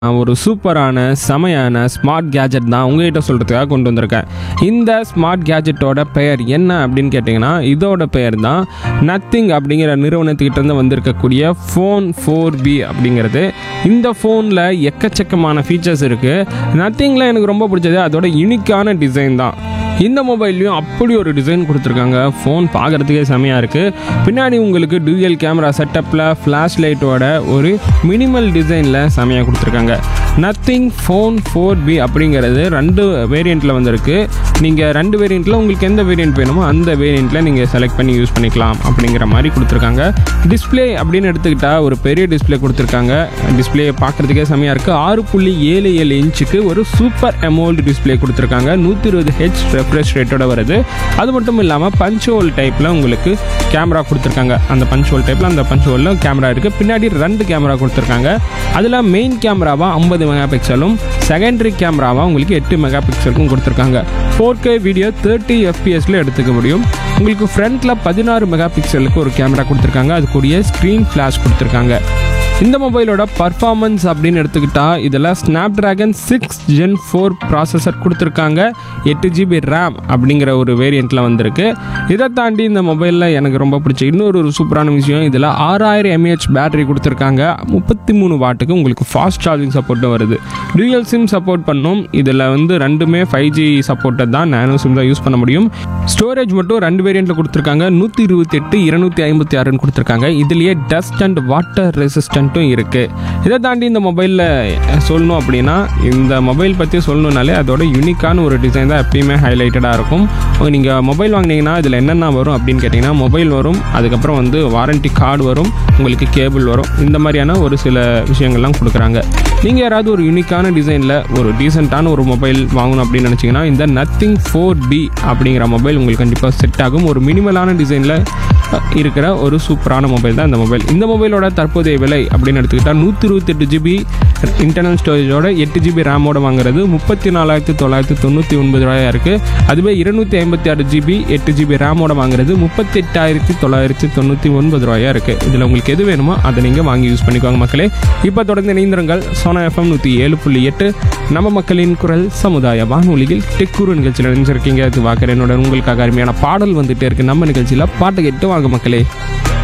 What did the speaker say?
நான் ஒரு சூப்பரான செமையான ஸ்மார்ட் கேஜெட் தான் உங்ககிட்ட சொல்கிறதுக்காக கொண்டு வந்திருக்கேன் இந்த ஸ்மார்ட் கேஜெட்டோட பெயர் என்ன அப்படின்னு கேட்டிங்கன்னா இதோட பெயர் தான் நத்திங் அப்படிங்கிற நிறுவனத்துக்கிட்ட இருந்து வந்திருக்கக்கூடிய ஃபோன் ஃபோர் பி அப்படிங்கிறது இந்த ஃபோனில் எக்கச்சக்கமான ஃபீச்சர்ஸ் இருக்குது நத்திங்கில் எனக்கு ரொம்ப பிடிச்சது அதோட யூனிக்கான டிசைன் தான் இந்த மொபைல்லையும் அப்படி ஒரு டிசைன் கொடுத்துருக்காங்க ஃபோன் பார்க்குறதுக்கே செமையாக இருக்குது பின்னாடி உங்களுக்கு டூயல் கேமரா செட்டப்பில் ஃப்ளாஷ் லைட்டோட ஒரு மினிமல் டிசைனில் செமையாக கொடுத்துருக்காங்க நத்திங் ஃபோன் ஃபோர் பி அப்படிங்கிறது ரெண்டு வேரியண்ட்டில் வந்திருக்கு நீங்கள் ரெண்டு வேரியண்ட்டில் உங்களுக்கு எந்த வேரியண்ட் வேணுமோ அந்த வேரியண்ட்டில் நீங்கள் செலக்ட் பண்ணி யூஸ் பண்ணிக்கலாம் அப்படிங்கிற மாதிரி கொடுத்துருக்காங்க டிஸ்ப்ளே அப்படின்னு எடுத்துக்கிட்டால் ஒரு பெரிய டிஸ்ப்ளே கொடுத்துருக்காங்க டிஸ்ப்ளே பார்க்குறதுக்கே செமையாக இருக்குது ஆறு புள்ளி ஏழு ஏழு இன்ச்சுக்கு ஒரு சூப்பர் அமௌல்டு டிஸ்ப்ளே கொடுத்துருக்காங்க நூற்றி இருபது ஹெச் ரெஃப்ரெஷ் ரேட்டோட வருது அது மட்டும் இல்லாமல் பஞ்ச் ஹோல் டைப்பில் உங்களுக்கு கேமரா கொடுத்துருக்காங்க அந்த பஞ்ச் ஹோல் டைப்பில் அந்த பஞ்ச் ஹோலில் கேமரா இருக்குது பின்னாடி ரெண்டு கேமரா கொடுத்துருக்காங்க அதில் மெயின் கேமராவாக ஐம்பது மெகா பிக்சலும் செகண்டரி கேமராவாக உங்களுக்கு எட்டு மெகா பிக்சலுக்கும் கொடுத்துருக்காங்க ஃபோர் கே வீடியோ தேர்ட்டி எஃப்பிஎஸ்ல எடுத்துக்க முடியும் உங்களுக்கு ஃப்ரண்ட்டில் பதினாறு மெகா பிக்சலுக்கு ஒரு கேமரா கொடுத்துருக்காங்க அது கூடிய ஸ்க்ரீன் ஃப்ளாஷ் கொடுத்துருக்காங்க இந்த மொபைலோட பர்ஃபார்மன்ஸ் அப்படின்னு எடுத்துக்கிட்டா இதில் Snapdragon six gen four processor கொடுத்துருக்காங்க எட்டு ஜிபி ரேம் அப்படிங்கிற ஒரு வேரியண்ட்டில் வந்திருக்கு இதை தாண்டி இந்த மொபைலில் எனக்கு ரொம்ப பிடிச்ச இன்னொரு ஒரு சூப்பரான விஷயம் இதில் ஆறாயிரம் எம்ஏஹெச் பேட்டரி கொடுத்துருக்காங்க முப்பத்தி மூணு வாட்டுக்கு உங்களுக்கு ஃபாஸ்ட் சார்ஜிங் சப்போர்ட்டும் வருது டூயல் சிம் சப்போர்ட் பண்ணும் இதில் வந்து ரெண்டுமே ஃபைவ் ஜி சப்போர்ட்டட் தான் நேனோ சிம் தான் யூஸ் பண்ண முடியும் ஸ்டோரேஜ் மட்டும் ரெண்டு வேரியண்ட்டில் கொடுத்துருக்காங்க நூற்றி இருபத்தி எட்டு இருநூத்தி ஐம்பத்தி ஆறுன்னு கொடுத்துருக்காங்க இதுலேயே டஸ்ட் அண்ட் வாட்டர் ரெசிஸ்டண்ட்டும் இருக்குது இதை தாண்டி இந்த மொபைலில் சொல்லணும் அப்படின்னா இந்த மொபைல் பற்றி சொல்லணுனாலே அதோட யூனிக்கான ஒரு டிசைன் தான் எப்பயுமே ஹைலைட்டடாக இருக்கும் நீங்கள் மொபைல் வாங்கினீங்கன்னா இதில் என்னென்ன வரும் அப்படின்னு கேட்டிங்கன்னா மொபைல் வரும் அதுக்கப்புறம் வந்து வாரண்டி கார்டு வரும் உங்களுக்கு கேபிள் வரும் இந்த மாதிரியான ஒரு சில விஷயங்கள்லாம் கொடுக்குறாங்க நீங்கள் யாராவது ஒரு யூனிக்கான டிசைனில் ஒரு டீசெண்டான ஒரு மொபைல் வாங்கணும் அப்படின்னு நினச்சிங்கன்னா இந்த நத்திங் ஃபோர் பி அப்படிங்கிற மொபைல் உங்களுக்கு கண்டிப்பாக செட் ஆகும் ஒரு மினிமலான டிசைனில் இருக்கிற ஒரு சூப்பரான மொபைல் தான் இந்த மொபைல் இந்த மொபைலோட தற்போதைய விலை அப்படின்னு எடுத்துக்கிட்டால் நூற்றி இருபத்தெட்டு ஜிபி இன்டர்னல் ஸ்டோரேஜோட எட்டு ஜிபி ரேமோட வாங்குறது முப்பத்தி நாலாயிரத்தி தொள்ளாயிரத்தி தொண்ணூற்றி ஒன்பது ரூபாயா இருக்குது அதுவே இருநூற்றி ஐம்பத்தி ஆறு ஜிபி எட்டு ஜிபி ரேமோட வாங்குறது முப்பத்தெட்டாயிரத்தி தொள்ளாயிரத்தி தொண்ணூற்றி ஒன்பது ரூபாயா இருக்குது இதில் உங்களுக்கு எது வேணுமோ அதை நீங்கள் வாங்கி யூஸ் பண்ணிக்கோங்க மக்களே இப்போ தொடர்ந்து இணைந்திருங்கள் சோனா எஃப்எம் நூற்றி ஏழு புள்ளி எட்டு நம்ம மக்களின் குரல் சமுதாய வானொலியில் டெக்குரு நிகழ்ச்சியில் நினைச்சிருக்கீங்க அது வாக்கர் என்னோட உங்களுக்காக அருமையான பாடல் வந்துட்டே இருக்கு நம்ம நிகழ்ச்சியில் பாட்டு கேட்டு வாங்க மக்களே